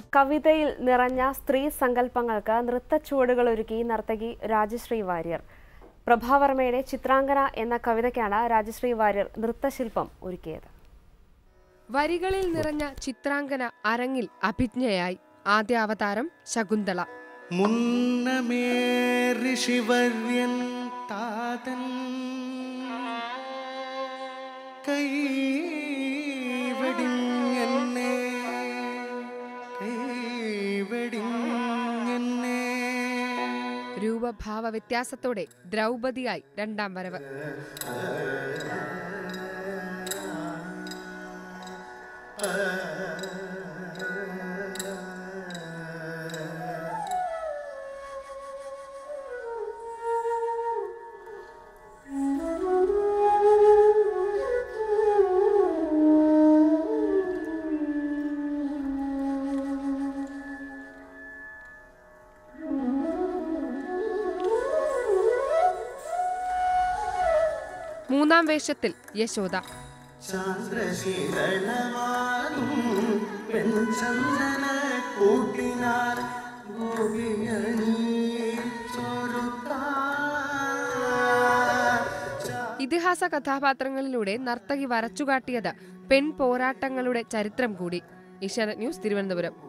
കവിതയിൽ നിറഞ്ഞ സ്ത്രീ സങ്കല്പങ്ങൾക്ക് നൃത്തച്ചുവടുകൾ ഒരുക്കി നർത്തകി രാജശ്രീ വാര്യർ പ്രഭാവർമ്മയുടെ ചിത്രാംഗന എന്ന കവിതയ്ക്കാണ് രാജശ്രീ വാര്യർ നൃത്തശില്പം ഒരുക്കിയത് വരികളിൽ നിറഞ്ഞ ചിത്രാംഗന അരങ്ങിൽ അഭിജ്ഞയായി ആദ്യ അവതാരം ശകുന്തള മുന്നമേ ഋഷിവര്യൻ താതൻ കൈവെടിഞ്ഞെന്നെ കൈവെടിഞ്ഞെന്നെ രൂപഭാവ വ്യത്യാസത്തോടെ ദ്രൗപദിയായി രണ്ടാം വരവ് മൂന്നാം വേഷത്തിൽ യശോദ ചന്ദ്രശീലമാനും പെൺചന്ദന കൂട്ടിനാർ ഗോപിയണി ഇതിഹാസ കഥാപാത്രങ്ങളിലൂടെ നർത്തകി വരച്ചുകാട്ടിയത് പെൺ പോരാട്ടങ്ങളുടെ ചരിത്രം കൂടി ഏഷ്യാനെറ്റ് ന്യൂസ് തിരുവനന്തപുരം